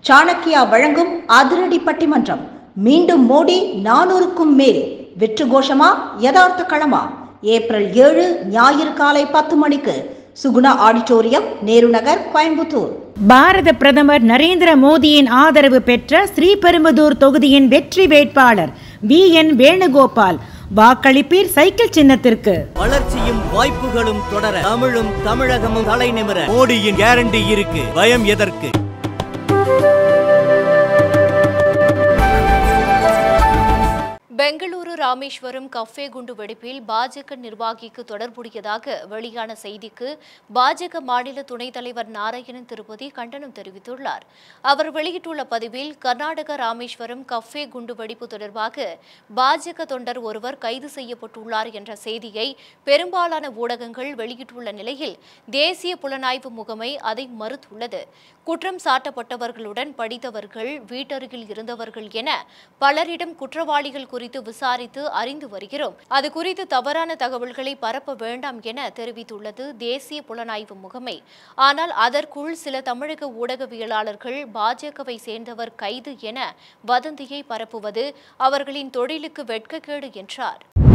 சாணக்கியா வழங்கும் அதிரடி பட்டிமன்றம் மீண்டும் மோடி நானூறுக்கும் மேல் வெற்று கோஷமா யதார்த்த களமா ஏப்ரல் ஏழு ஞாயிறு காலை பத்து மணிக்கு சுகுணா ஆடிட்டோரியம் நேரு நகர் கோயம்புத்தூர் பாரத பிரதமர் நரேந்திர மோடியின் ஆதரவு பெற்ற ஸ்ரீபெரும்புதூர் தொகுதியின் வெற்றி வேட்பாளர் வி என் வேணுகோபால் வாக்களிப்பீர் சைக்கிள் சின்னத்திற்கு வளர்ச்சியும் வாய்ப்புகளும் தொடர தமிழும் தமிழகமும் தலை நிமிர மோடியின் கேரண்டி இருக்கு பயம் எதற்கு பெங்களூரு ராமேஸ்வரம் கஃபே குண்டு வெடிப்பில் பாஜக நிர்வாகிக்கு தொடர்புடையதாக வெளியான செய்திக்கு பாஜக மாநில துணைத் தலைவர் நாராயணன் திருப்பதி கண்டனம் தெரிவித்துள்ளார் அவர் வெளியிட்டுள்ள பதிவில் கர்நாடக ராமேஸ்வரம் கஃபே குண்டு வெடிப்பு தொடர்பாக பாஜக தொண்டர் ஒருவர் கைது செய்யப்பட்டுள்ளார் என்ற செய்தியை பெரும்பாலான ஊடகங்கள் வெளியிட்டுள்ள நிலையில் தேசிய புலனாய்வு முகமை அதை மறுத்துள்ளது குற்றம் சாட்டப்பட்டவர்களுடன் படித்தவர்கள் வீட்டருகில் இருந்தவர்கள் என பலரிடம் குற்றவாளிகள் குறித்து விசாரித்து அறிந்து வருகிறோம் அது குறித்து தவறான தகவல்களை பரப்ப வேண்டாம் என தெரிவித்துள்ளது தேசிய புலனாய்வு முகமை ஆனால் அதற்குள் சில தமிழக ஊடகவியலாளர்கள் பாஜகவை சேர்ந்தவர் கைது என வதந்தியை பரப்புவது அவர்களின் தொழிலுக்கு வெட்கக்கேடு என்றார்